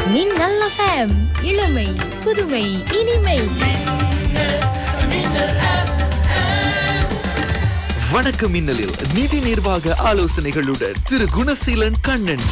மின்னல் FM இளமை புதுமை இனிமை வணக்கம் மின்னலில் நிதி நிர்வாக ஆலோசனைகளுடன் திரு குணசீலன் கண்ணன்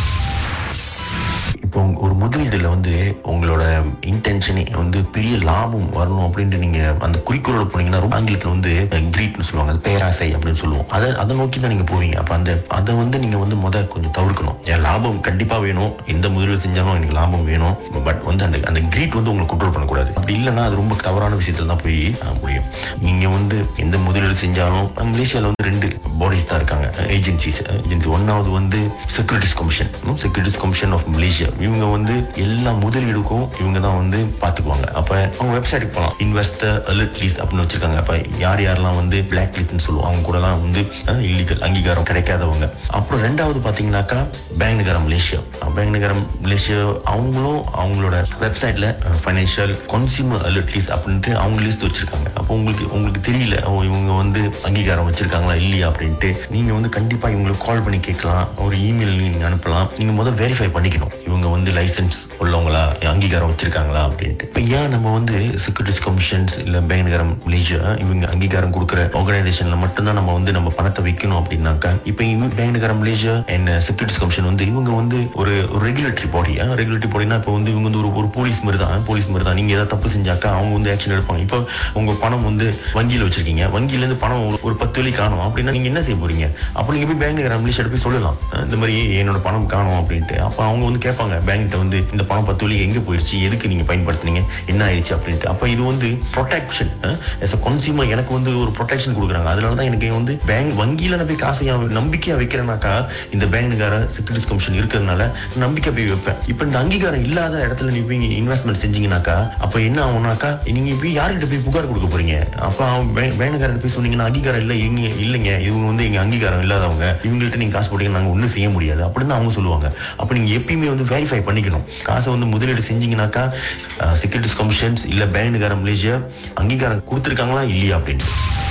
இப்போ உங்க- ஒரு முதலீடுல வந்து உங்களோட இன்டென்ஷனே வந்து பெரிய லாபம் வரணும் அப்படின்ட்டு நீங்க அந்த குறிக்கோளோட போனீங்கன்னா ரொம்ப ஆங்கிலத்துல வந்து கிரீட்னு சொல்லுவாங்க அது பேராசை அப்படின்னு சொல்லுவோம் அதை அதை நோக்கி தான் நீங்க போவீங்க அப்ப அந்த அதை வந்து நீங்க வந்து முத கொஞ்சம் தவிர்க்கணும் ஏன் லாபம் கண்டிப்பா வேணும் எந்த முதலீடு செஞ்சாலும் எனக்கு லாபம் வேணும் பட் வந்து அந்த அந்த கிரீட் வந்து உங்களை கண்ட்ரோல் பண்ணக்கூடாது அப்படி இல்லைன்னா அது ரொம்ப தவறான விஷயத்துல தான் போய் ஆஹ், முடியும் நீங்க வந்து எந்த முதலீடு செஞ்சாலும் அஹ், மலேசியால வந்து ரெண்டு பாடிஸ் தான் இருக்காங்க ஏஜென்சிஸ் ஏஜென்சி ஒன்னாவது வந்து securities commission securities commission of Malaysia இவங்க வந்து எல்லா முதலீடுக்கும் இவங்க தான் வந்து பாத்துக்குவாங்க அப்ப அவங்க வெப்சைட்டுக்கு போகலாம் இன்வெஸ்டர் அலர்ட் லீஸ் அப்படின்னு வச்சிருக்காங்க அப்ப யார் யாரெல்லாம் வந்து பிளாக் லிஸ்ட்னு சொல்லுவோம் அவங்க கூடலாம் வந்து இல்லீகல் அங்கீகாரம் கிடைக்காதவங்க அப்புறம் ரெண்டாவது பாத்தீங்கன்னாக்கா பேங்க் நகரம் மலேசியா பேங்க் நகரம் மலேசியா அவங்களும் அவங்களோட வெப்சைட்ல ஃபைனான்சியல் கன்சியூமர் அலர்ட் லீஸ்ட் அப்படின்ட்டு அவங்க லிஸ்ட் வச்சிருக்காங்க அப்போ உங்களுக்கு உங்களுக்கு தெரியல ஓ, இவங்க வந்து அங்கீகாரம் வச்சிருக்காங்களா இல்லையா அப்படின்ட்டு நீங்க வந்து கண்டிப்பா இவங்களுக்கு கால் பண்ணி கேட்கலாம் ஒரு இமெயில் நீங்க அனுப்பலாம் நீங்க முதல்ல வெரிஃபை பண்ணிக்கணும் இவங்க வந்து லைசென்ஸ் உள்ளவங்களா அங்கீகாரம் வச்சிருக்காங்களா அப்படின்ட்டு இப்போ ஏன் நம்ம வந்து செக்யூரிட்டிஸ் கமிஷன்ஸ் இல்ல பேங்க் நகரம் மலேசியா இவங்க அங்கீகாரம் கொடுக்குற ஆர்கனைசேஷன்ல மட்டும்தான் நம்ம வந்து நம்ம பணத்தை வைக்கணும் அப்படின்னாக்கா இப்போ பேங்க் நகரம் மலேசியா அண்ட் செக்யூரிட்டிஸ் கமிஷன் வந்து இவங்க வந்து ஒரு ஒரு ரெகுலேட்டரி பாடி ரெகுலேட்டரி பாடினா இப்போ வந்து இவங்க வந்து ஒரு ஒரு போலீஸ் மாதிரி தான் போலீஸ் மாதிரி தான் நீங்க ஏதாவது தப்பு செஞ்சாக்கா அவங்க வந்து ஆக்ஷன் எடுப்பாங்க இப்போ உங்க பணம் வந்து வங்கியில் வச்சிருக்கீங்க வங்கியில இருந்து பணம் ஒரு- ஒரு பத்து வழி காணும் அப்படின்னா நீங்க என்ன செய்ய போறீங்க அப்போ நீங்க போய் பேங்க் நகரம் மலேசியா போய் சொல்லலாம் அஹ் இந்த மாதிரி என்னோட பணம் காணும் அப்படின்ட்டு அப்போ அவங்க வந்து கேட்பாங்க பேங்க்கிட்ட வந்து இந்த பணம் பத்து வழி எங்க போயிடுச்சு எதுக்கு நீங்க பயன்படுத்துனீங்க என்ன ஆயிடுச்சு அப்படின்ட்டு அப்போ இது வந்து ப்ரொடெக்ஷன் எஸ் அ கன்சியூமர் எனக்கு வந்து ஒரு ப்ரொடெக்ஷன் கொடுக்குறாங்க அதனால தான் எனக்கு வந்து பேங்க் வங்கியில நான் போய் காசை யா- நம்பிக்கையா வைக்கிறேனாக்கா இந்த பேங்க்குக்கார செக்யூரிட்டிஸ் கமிஷன் இருக்கிறதுனால நம்பிக்கை போய் வைப்பேன் இப்போ இந்த அங்கீகாரம் இல்லாத இடத்துல நீ போய் இன்வெஸ்ட்மெண்ட் செஞ்சீங்கன்னாக்கா அப்போ என்ன ஆகும்னாக்கா நீங்க போய் யார்கிட்ட போய் புகார் கொடுக்க போறீங்க அப்போ அவன் பேங்க் பேங்க்குக்காரன் போய் சொன்னீங்கன்னா அங்கீகாரம் இல்லை எங்க இல்லைங்க இவங்க வந்து எங்க அங்கீகாரம் இல்லாதவங்க இவங்கள்ட்ட நீங்க காசு போட்டீங்க நாங்க ஒன்றும் செய்ய முடியாது அப்படின்னு அவங்க சொல்லுவாங்க அப்போ நீங்க எப்பயுமே வந்து வெரிஃபை பண்ணிக்கணும் காசை வந்து முதலீடு செஞ்சீங்கன்னாக்கா செக்யூரிட்டிஸ் கமிஷன்ஸ் இல்ல பேங்க்குக்கார மலேசியா அங்கீகாரம் கொடுத்துருக்காங்களா இல்லையா அப்படின்னு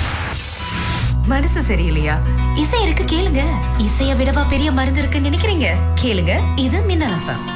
மனசு சரியில்லையா இசை இருக்கு கேளுங்க இசைய விடவா பெரிய மருந்து இருக்குன்னு நினைக்கிறீங்க கேளுங்க இது மின்னல் எஃப்எம்